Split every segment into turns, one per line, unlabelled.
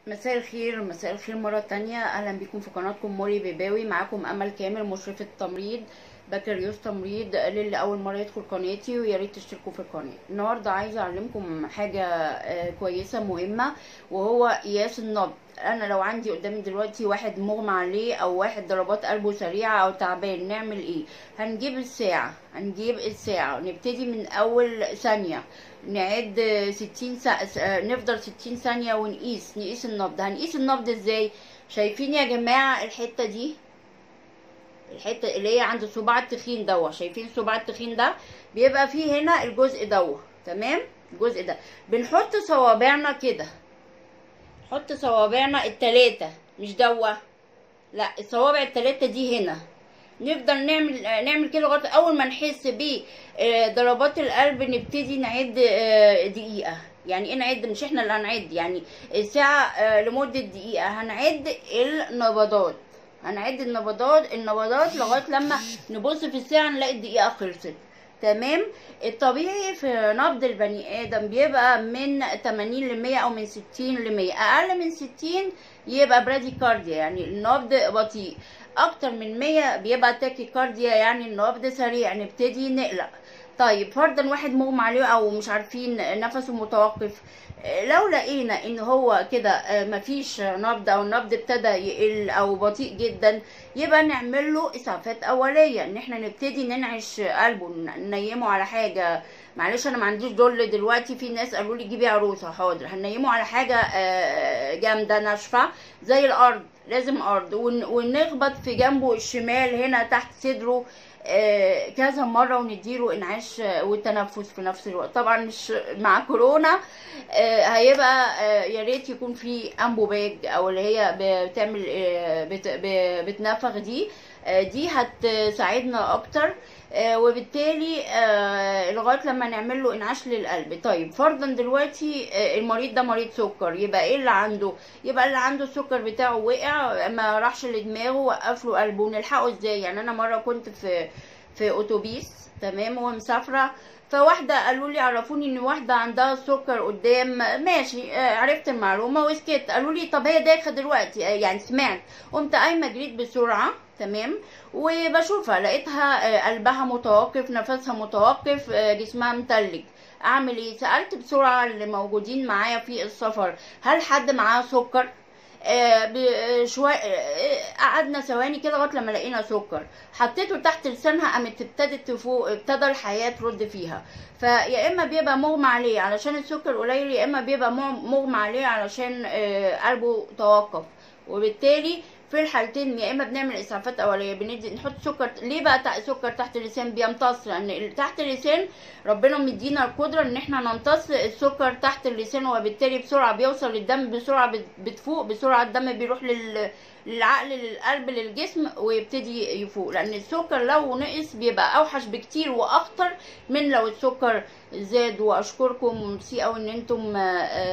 مساء الخير مساء الخير مرة تانية أهلا بكم في قناتكم موري بيباوي معاكم أمل كامل مشرفة تمريض بكالوريوس تمريض للي أول مرة يدخل قناتي ويا ريت تشتركوا في القناة النهاردة عايزة أعلمكم حاجة آه، كويسة مهمة وهو قياس النبض أنا لو عندي قدامي دلوقتي واحد مغمى عليه أو واحد ضربات قلبه سريعة أو تعبان نعمل إيه هنجيب الساعة هنجيب الساعة نبتدي من أول ثانية نعد ستين سا... س- آه، نفضل ستين ثانية ونقيس نقيس النبض هنقيس النبض ازاي شايفين يا جماعة الحتة دي الحتة اللي هي عند الصباع التخين دوت شايفين الصباع التخين ده بيبقى فيه هنا الجزء دوت تمام الجزء ده بنحط صوابعنا كده نحط صوابعنا التلاتة مش دوا لا الصوابع التلاتة دي هنا نفضل نعمل آه، نعمل كده لغايه اول ما نحس بضربات القلب نبتدي نعد آه، دقيقه يعني ايه نعد مش احنا اللي هنعد يعني الساعه آه، لمده دقيقه هنعد النبضات هنعد النبضات النبضات لغايه لما نبص في الساعه نلاقي الدقيقه خلصت تمام الطبيعي في نبض البني ادم بيبقى من 80 ل 100 او من 60 ل 100 اقل من 60 يبقى براديكارديا يعني النبض بطيء اكتر من 100 بيبقى تاكيكارديا يعني النبض سريع نبتدي نقلق طيب فرضا واحد مغمى عليه او مش عارفين نفسه متوقف آه، لو لقينا ان هو كده آه، مفيش نبض او النبض ابتدى يقل او بطيء جدا يبقى نعمل له اسعافات اوليه ان احنا نبتدي ننعش قلبه ن- ننيمه على حاجه معلش انا ما عنديش دول دلوقتي في ناس قالوا لي جيبي عروسه حاضر هنيمه على حاجه آه، جامده ناشفه زي الارض لازم ارض ون- ونخبط في جنبه الشمال هنا تحت صدره آه، كذا مره ونديله انعاش آه، والتنفس في نفس الوقت طبعا مش مع كورونا آه، هيبقى آه، يا ريت يكون في امبوباج او اللي هي بتعمل آه، بت- ب- بتنفخ دي آه، دي هتساعدنا اكتر آه، وبالتالي آه، لغايه لما نعمل له انعاش للقلب طيب فرضا دلوقتي آه، المريض ده مريض سكر يبقى ايه اللي عنده يبقى اللي عنده السكر بتاعه وقع ما راحش لدماغه وقف له قلبه نلحقه ازاي يعني انا مره كنت في في اتوبيس تمام ومسافره فواحده قالوا لي عرفوني ان واحده عندها سكر قدام ماشي آه، عرفت المعلومه وسكت قالوا لي طب هي داخله دلوقتي آه، يعني سمعت قمت قايمه جريت بسرعه تمام وبشوفها لقيتها آه، قلبها متوقف نفسها متوقف آه، جسمها متلج اعمل ايه سالت بسرعه اللي موجودين معايا في السفر هل حد معاه سكر آه، ب- آه، شوية آه، قعدنا ثواني كده لغايه لما لقينا سكر حطيته تحت لسانها قامت ابتدت تفوق ابتدى الحياه ترد فيها فيا اما بيبقى مغمى عليه علشان السكر قليل يا اما بيبقى مغ- مغمى عليه علشان آه، قلبه توقف وبالتالي في الحالتين يا اما بنعمل اسعافات اوليه بندي نحط سكر ليه بقى تع- سكر تحت اللسان بيمتص لان ال- تحت اللسان ربنا مدينا القدره ان احنا نمتص السكر تحت اللسان وبالتالي بسرعه بيوصل للدم بسرعه بت- بتفوق بسرعه الدم بيروح لل للعقل للقلب للجسم ويبتدي يفوق لان السكر لو نقص بيبقى اوحش بكتير واخطر من لو السكر زاد واشكركم ميرسي قوي ان انتم آه،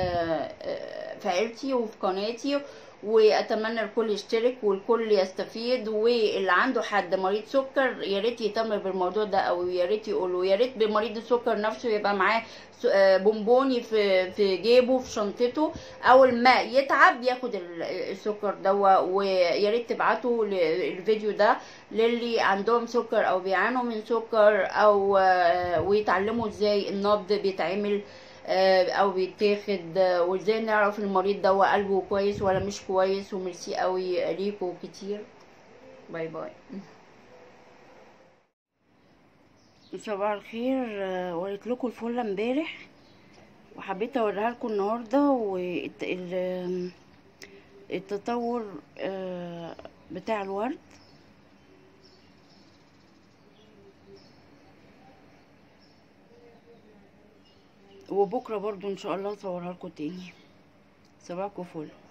آه، في عيلتي وفي قناتي واتمنى الكل يشترك والكل يستفيد واللي عنده حد مريض سكر يا ريت يهتم بالموضوع ده او يا ريت يقوله يا ريت بمريض السكر نفسه يبقى معاه س- آه، بونبوني في في جيبه في شنطته اول ما يتعب ياخد ال- السكر دوا ويا ريت تبعتوا ل- الفيديو ده للي عندهم سكر او بيعانوا من سكر او آه، ويتعلموا ازاي النبض بيتعمل آه، او بيتاخد آه، وازاي نعرف المريض ده هو قلبه كويس ولا مش كويس وميرسي قوي ليكوا كتير باي باي صباح الخير آه، وريت لكم الفله امبارح وحبيت اوريها لكم النهارده والتطور بتاع الورد وبكره برضو ان شاء الله اصورها لكم تاني صباحكم فل